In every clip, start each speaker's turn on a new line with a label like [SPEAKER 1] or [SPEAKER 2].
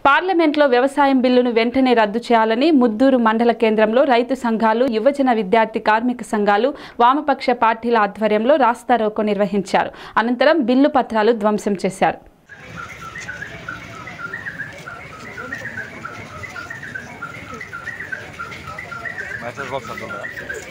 [SPEAKER 1] పార్లమెంట్లో వ్యవసాయం బిల్లును వెంటనే రద్దు చేయాలని ముద్దూరు మండల కేంద్రంలో రైతు సంఘాలు యువజన విద్యార్థి కార్మిక సంఘాలు వామపక్ష పార్టీల ఆధ్వర్యంలో రాస్తారోకో నిర్వహించారు అనంతరం బిల్లు పత్రాలు ధ్వంసం చేశారు
[SPEAKER 2] మెసేజ్ బాక్స్ అంటుందా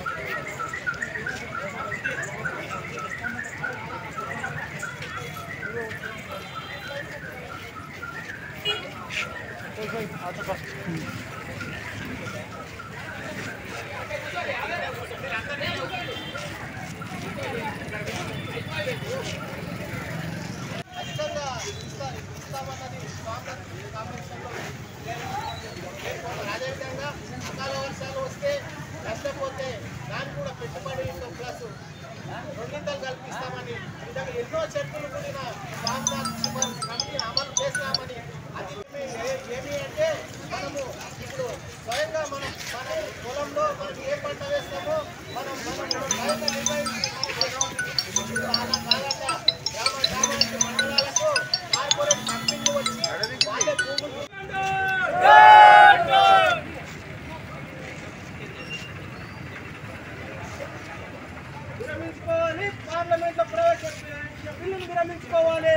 [SPEAKER 3] ఖచ్చితంగా ఇస్తా- ఇస్తామన్నది కాంగ్రెస్ కాంగ్రెస్లో అదేవిధంగా అకాల వర్షాలు వస్తే నష్టపోతే దానికి కూడా పెట్టుబడి ఇంకా ప్లస్ రెండింతలు కల్పిస్తామని ఈ విధంగా ఎన్నో చర్చలు కూడిన స్వామినాథ్ సిఫార్సు కమిటీ అమలు చేస్తామని అది ఏ- ఏమి అంటే మనము ఇప్పుడు స్వయంగా మనం మన పొలంలో మనం ఏ పంట వేస్తామో మనం మనం స్వయంగా నిర్ణయించి ఇప్పుడు అలా కాకుండా గ్రామ గ్రామానికి మండలాలకు కార్పొరేట్ కంపెనీలు వచ్చి వాళ్ళే భూములు విరమించుకోవాలి పార్లమెంట్ లో ప్రవేశపెట్టిన బిల్లును విరమించుకోవాలి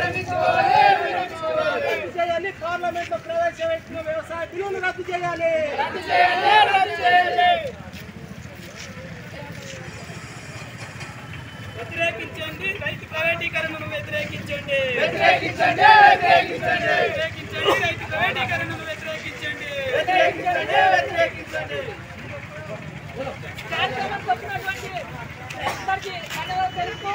[SPEAKER 3] రద్దు చేయాలి పార్లమెంట్ లో ప్రవేశపెట్టిన వ్యవసాయ బిల్లును రద్దు చేయాలి
[SPEAKER 4] వ్యతిరేకించండి రైతు ప్రైవేటీకరణను వ్యతిరేకించండి వ్యతిరేకించండి వ్యతిరేకించండి వ్యతిరేకించండి రైతు ప్రైవేటీకరణను వ్యతిరేకించండి వ్యతిరేకించండి వ్యతిరేకించండి కార్యక్రమం వచ్చినటువంటి అందరికీ ధన్యవాదాలు తెలుపుతూ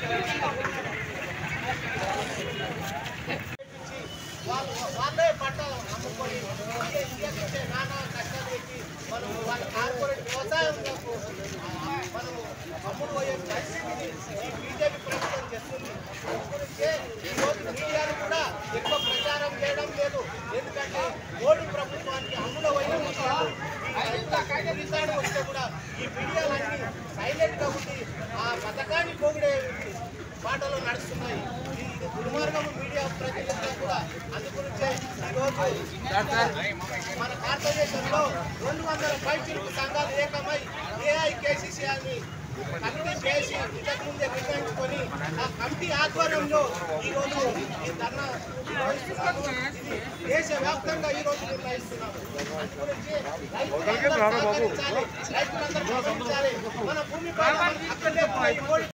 [SPEAKER 3] వాళ్ళు వాళ్ళే పంట అమ్ముకొని ఇచ్చే నానా కష్టాలు పెట్టి మనం వాళ్ళ కార్పొరేట్ వ్యవసాయంలో మనం అమ్ముడు పోయే పరిస్థితిని ఈ బీజేపీ ప్రభుత్వం చేస్తుంది గురించే ఈ రోజు మీడియాను కూడా ఎక్కువ ప్రచారం చేయడం లేదు ఎందుకంటే మోడీ ప్రభుత్వానికి అమ్ముడు పోయే విషయాలు ఈ రికార్డు వస్తే కూడా ఈ మీడియాలన్నీ సైలెంట్ గా ఉండి ఆ పథకాన్ని పోగుడే మాటలు నడుస్తున్నాయి ఇది ఇది దుర్మార్గం మీడియా ప్రతినిధులు కూడా అందుగురించే ఈరోజు మన భారతదేశంలో రెండు వందల పైచిరుకు సంఘాలు ఏకమై ఏఐకేసీసీ అని కమిటీ చేసి ఇంతకు ముందే నిర్ణయించుకొని ఆ కమిటీ ఆధ్వర్యంలో ఈరోజు ఈ ధర్నా నిర్వహిస్తున్నాము ఇది దేశవ్యాప్తంగా ఈ రోజు నిర్ణయిస్తున్నాము అందుగురించి రైతులందరూ సహకరించాలి రైతులందరూ గౌరవించాలి మన భూమి పైన మనకు హక్కులు లేకుండా ఈ మోడీ